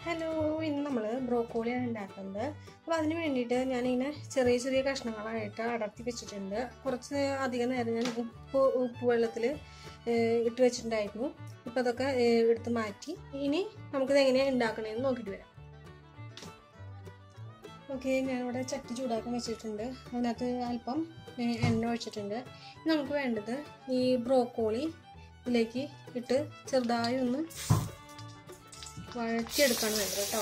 hello ഇന്ന് നമ്മൾ ബ്രോക്കോളിയാണ് ഉണ്ടാക്കുന്നത് അപ്പോൾ അതിന് വേണ്ടിയിട്ട് ഞാനിങ്ങനെ ചെറിയ ചെറിയ കഷ്ണങ്ങളായിട്ട് അടർത്തി വെച്ചിട്ടുണ്ട് കുറച്ച് അധികം നേരം ഞാൻ ഉപ്പ് ഉപ്പ് വെള്ളത്തിൽ ഇട്ട് വെച്ചിട്ടുണ്ടായിരുന്നു ഇപ്പോൾ അതൊക്കെ ഏഹ്, എടുത്ത് മാറ്റി ഇനി നമുക്കിത് എങ്ങനെയാണ് ഉണ്ടാക്കണതെന്ന് നോക്കിയിട്ട് വരാം ഓക്കെ ഞാനിവിടെ ചട്ടി ചൂടാക്കാൻ വെച്ചിട്ടുണ്ട് അതിനകത്ത് അല്പം ഏഹ്, എണ്ണ ഒഴിച്ചിട്ടുണ്ട് ഇനി നമുക്ക് വേണ്ടത് ഈ ബ്രോക്കോളി ഇതിലേക്ക് ഇട്ട് ചെറുതായി ഒന്ന് വഴറ്റിയെടുക്കാണ് വേണ്ടത് കേട്ടോ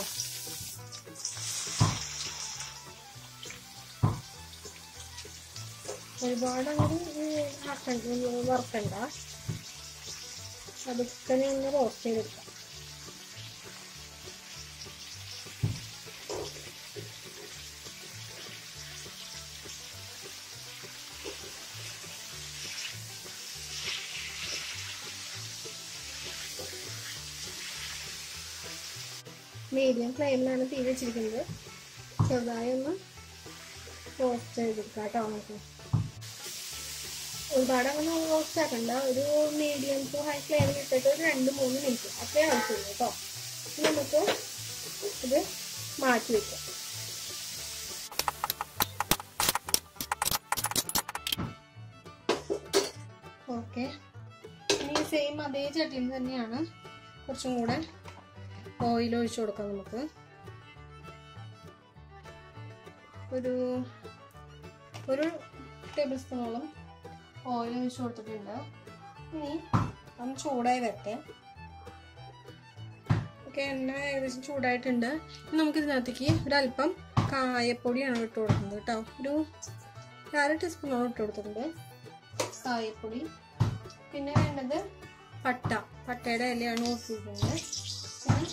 ഒരുപാട് അങ്ങനെ ആക്കണ്ട വറുക്കണ്ട അതൊക്കെ ഒന്ന് റോസ്റ്റ് ചെയ്തെടുക്കാം മീഡിയം ഫ്ലെയിമിലാണ് തീ വെച്ചിരിക്കുന്നത് ചെറുതായി ഒന്ന് റോസ്റ്റ് ചെയ്തെടുക്കാം കേട്ടോ നമുക്ക് ഒരുപാട് അങ്ങനെ റോസ്റ്റ് ആക്കണ്ട ഒരു മീഡിയം ടു ഹൈ ഫ്ലെയിമിൽ ഇട്ടിട്ട് ഒരു രണ്ട് മൂന്ന് മിനിറ്റ് അത്രേ ആവശ്യമുള്ളൂ കേട്ടോ ഇനി നമുക്ക് ഇത് മാറ്റി വെക്കാം ഓക്കെ ഇനി സെയിം അതേ ചട്ടിയിൽ തന്നെയാണ് കുറച്ചും കൂടെ ഓയിൽ ഒഴിച്ചു കൊടുക്കാം നമുക്ക് ഒരു ഒരു ടേബിൾ സ്പൂണോളം ഓയിൽ ഒഴിച്ചു കൊടുത്തിട്ടുണ്ട് ഇനി ഒന്ന് ചൂടായി വരട്ടെ ഓക്കെ എണ്ണ ഏകദേശം ചൂടായിട്ടുണ്ട് ഇനി നമുക്ക് ഇതിനകത്തേക്ക് ഒരല്പം കായപ്പൊടിയാണ് ഇട്ട് കൊടുക്കുന്നത് കേട്ടോ ഒരു അര ടീസ്പൂണോളം ഇട്ട് കൊടുത്തിട്ടുണ്ട് കായപ്പൊടി പിന്നെ വേണ്ടത് പട്ട പട്ടയുടെ ഇലയാണ് ഊട്ടിയിരിക്കുന്നത് പിന്നെ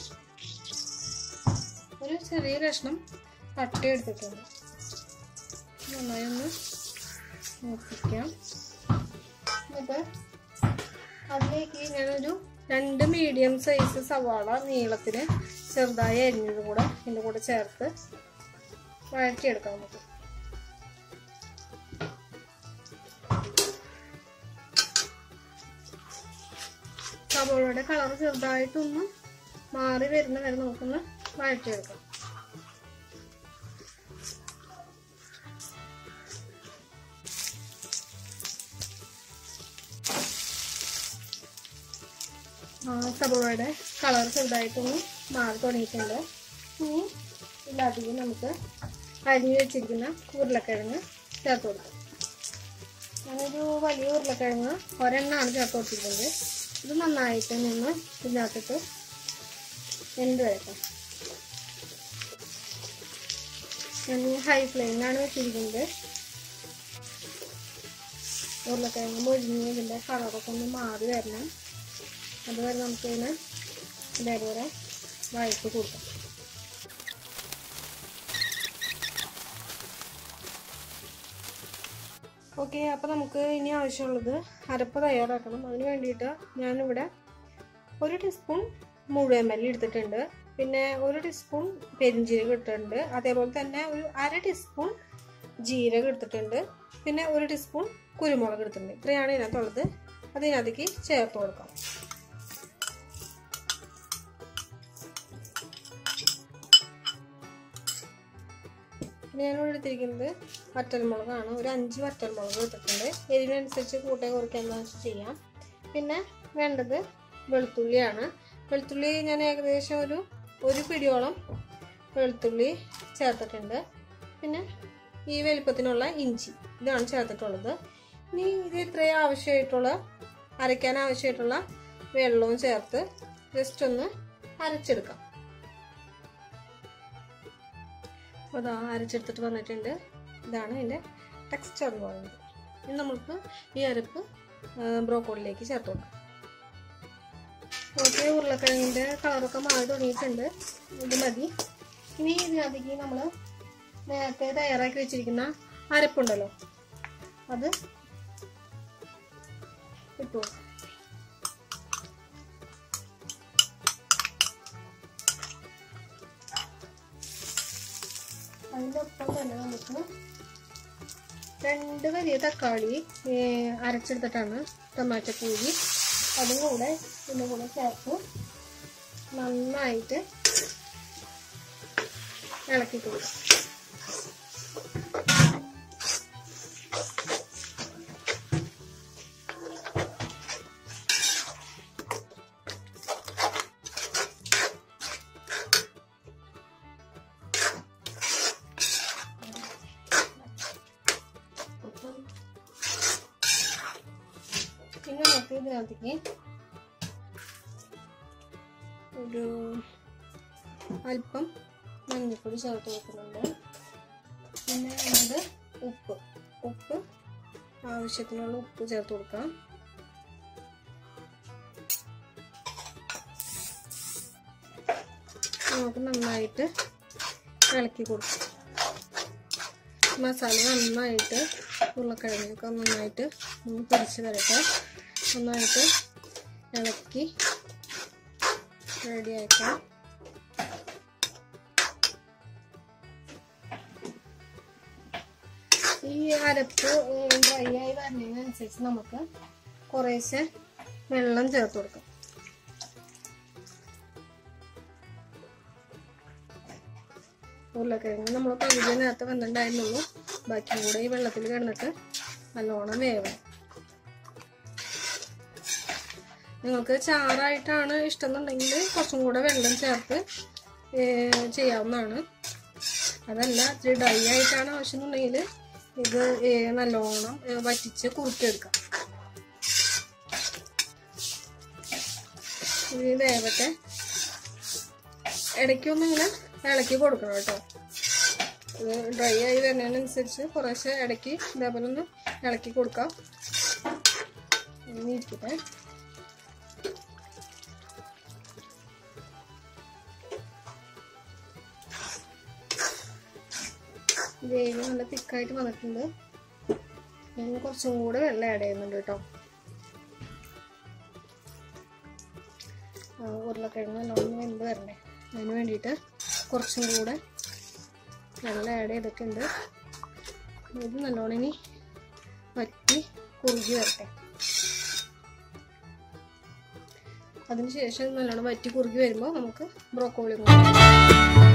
ഒരു ചെറിയ കഷ്ണം പട്ട എടുത്തിട്ടുണ്ട് നന്നായി ഒന്ന് നോക്കിക്കാം എന്നിട്ട് അതിലേക്ക് ഞാനൊരു രണ്ട് മീഡിയം സൈസ് സവാള നീളത്തിന് ചെറുതായി അരിഞ്ഞത് കൂടെ ഇതിൻ്റെ കൂടെ ചേർത്ത് വഴറ്റിയെടുക്കാം നമുക്ക് സവാളയുടെ കളർ ചെറുതായിട്ടൊന്ന് മാറി വരുന്ന വരെ നമുക്കൊന്ന് വഴറ്റിയെടുക്കാം ആ സബോളയുടെ കളർ ചെറുതായിട്ടൊന്ന് മാറി തുടങ്ങിയിട്ടുണ്ട് ഇനി ഇതിലധികം നമുക്ക് അരിഞ്ഞു വെച്ചിരിക്കുന്ന ഉരുളക്കിഴങ്ങ് ചേർത്ത് കൊടുക്കാം ഞാനൊരു വലിയ ഉരുളക്കിഴങ്ങ് ഒരെണ്ണമാണ് ചേർത്ത് കൊടുത്തിരിക്കുന്നത് ഇത് നന്നായിട്ട് നിന്ന് ഇതിനകത്തിട്ട് വെന്ത് വരട്ടെ ഞാൻ ഹൈ ഫ്ലെയിമിലാണ് വെച്ചിരിക്കുന്നത് ഉരുളക്കിഴങ്ങ് മൊഴിഞ്ഞ് ഇതിൻ്റെ കളറൊക്കെ ഒന്ന് മാറി വരണം അതുവരെ നമുക്കിതിന് ഇതേപോലെ വഴറ്റി കൊടുക്കാം ഓക്കെ അപ്പോൾ നമുക്ക് ഇനി ആവശ്യമുള്ളത് അരപ്പ് തയ്യാറാക്കണം അതിന് വേണ്ടിയിട്ട് ഞാനിവിടെ ഒരു ടീസ്പൂൺ മുഴുവൻ മല്ലി എടുത്തിട്ടുണ്ട് പിന്നെ ഒരു ടീസ്പൂൺ പെരിഞ്ജീരകം ഇട്ടിട്ടുണ്ട് അതേപോലെ തന്നെ ഒരു അര ടീസ്പൂൺ ജീരകം എടുത്തിട്ടുണ്ട് പിന്നെ ഒരു ടീസ്പൂൺ കുരുമുളക് എടുത്തിട്ടുണ്ട് ഇത്രയാണ് ഇതിനകത്തുള്ളത് അതിനകത്തേക്ക് ചേർത്ത് കൊടുക്കാം പിന്നെ ഞാനിവിടെ എടുത്തിരിക്കുന്നത് വറ്റൽമുളകാണ് ഒരു അഞ്ച് വറ്റൽമുളക് എടുത്തിട്ടുണ്ട് എരിവിനനുസരിച്ച് കൂട്ടേ കുറയ്ക്കുക എന്താണെന്ന് വെച്ചാൽ ചെയ്യാം പിന്നെ വേണ്ടത് വെളുത്തുള്ളിയാണ് വെളുത്തുള്ളി ഞാൻ ഏകദേശം ഒരു ഒരു പിടിയോളം വെളുത്തുള്ളി ചേർത്തിട്ടുണ്ട് പിന്നെ ഈ വലിപ്പത്തിനുള്ള ഇഞ്ചി ഇതാണ് ചേർത്തിട്ടുള്ളത് ഇനി ഇത് ഇത്രയും ആവശ്യമായിട്ടുള്ള അരയ്ക്കാൻ ആവശ്യമായിട്ടുള്ള വെള്ളവും ചേർത്ത് ജസ്റ്റ് ഒന്ന് അരച്ചെടുക്കാം അപ്പോൾ അതാ അരച്ചെടുത്തിട്ട് വന്നിട്ടുണ്ട് ഇതാണ് ഇതിൻ്റെ ടെക്സ്ചർ എന്ന് പറയുന്നത് ഇനി നമുക്ക് ഈ അരപ്പ് ബ്രോക്കോളിലേക്ക് ചേർത്ത് കൊടുക്കാം ഓക്കെ ഉരുളക്കിഴങ്ങിൻ്റെ കളറൊക്കെ മാറി തുടങ്ങിയിട്ടുണ്ട് ഇത് മതി ഇനി ഇതിനകത്തേക്ക് നമ്മൾ നേരത്തെ തയ്യാറാക്കി വെച്ചിരിക്കുന്ന അരപ്പുണ്ടല്ലോ അത് ഇട്ടു കൊടുക്കാം അതിൻ്റെ ഒപ്പം തന്നെ നമുക്ക് രണ്ട് വലിയ തക്കാളി ഏർ, അരച്ചെടുത്തിട്ടാണ് ടൊമാറ്റോ പൂരി അതും കൂടെ ഇതിൻ്റെ കൂടെ ചേർത്ത് നന്നായിട്ട് ഇളക്കി കൊടുക്കാം പിന്നെ നമുക്ക് ഇതിനകത്തേക്ക് ഒരു അല്പം മഞ്ഞൾപ്പൊടി ചേർത്ത് കൊടുക്കുന്നുണ്ട് പിന്നെ വേണ്ടത് ഉപ്പ് ഉപ്പ് ആവശ്യത്തിനുള്ള ഉപ്പ് ചേർത്ത് കൊടുക്കാം നമുക്ക് നന്നായിട്ട് ഇളക്കി കൊടുക്കാം മസാല നന്നായിട്ട് ഉരുളക്കിഴങ്ങൊക്കെ നന്നായിട്ട് ഒന്ന് പിടിച്ച് വരട്ടെ നന്നായിട്ട് ഇളക്കി റെഡിയാക്കാം ഈ അരപ്പ് ഡ്രൈ ആയി വരുന്നതിനനുസരിച്ച് നമുക്ക് കുറേശ്ശെ വെള്ളം ചേർത്ത് കൊടുക്കാം ഉരുളക്കിഴങ്ങ് നമ്മൾ പകുതി നേരത്തെ വന്നിട്ടുണ്ടായിരുന്നുള്ളൂ ബാക്കിയും കൂടെ ഈ വെള്ളത്തിൽ കിടന്നിട്ട് നല്ലോണം വേവണം നിങ്ങൾക്ക് ചാറായിട്ടാണ് ഇഷ്ടം എന്നുണ്ടെങ്കിൽ കുറച്ചും കൂടെ വെള്ളം ചേർത്ത് ഏഹ് ചെയ്യാവുന്നതാണ് അതല്ല ഇത്തിരി ഡ്രൈ ആയിട്ടാണ് ആവശ്യമെന്നുണ്ടെങ്കിൽ ഇത് ഏഹ് നല്ലോണം ഏഹ് വറ്റിച്ച് കുറുക്കിയെടുക്കാം ഇത് വേവട്ടെ ഇടയ്ക്കൊന്നും ഇങ്ങനെ ഇളക്കി കൊടുക്കണം കേട്ടോ ഇത് ഡ്രൈ ആയി വരുന്നതിനനുസരിച്ച് കുറേശ്ശെ ഇടയ്ക്ക് ഇതേപോലെ ഒന്ന് ഇളക്കി കൊടുക്കാം ഇങ്ങനെ ഇരിക്കട്ടെ ഗ്രേവി നല്ല തിക്കായിട്ട് വന്നിട്ടുണ്ട് ഞാൻ കുറച്ചും കൂടെ വെള്ളം ആഡ് ചെയ്യുന്നുണ്ട് കേട്ടോ ആ, ഉരുളക്കിഴങ്ങ് നല്ലോണം വെന്ത് വരണ്ടേ അതിന് വേണ്ടിയിട്ട് കുറച്ചും കൂടെ വെള്ളം ആഡ് ചെയ്തിട്ടുണ്ട് ഇത് നല്ലോണം ഇനി വറ്റി കുറുകി വരട്ടെ അതിനുശേഷം നല്ലോണം വറ്റി കുറുകി വരുമ്പോൾ നമുക്ക് ബ്രോക്കോളി കൂടെ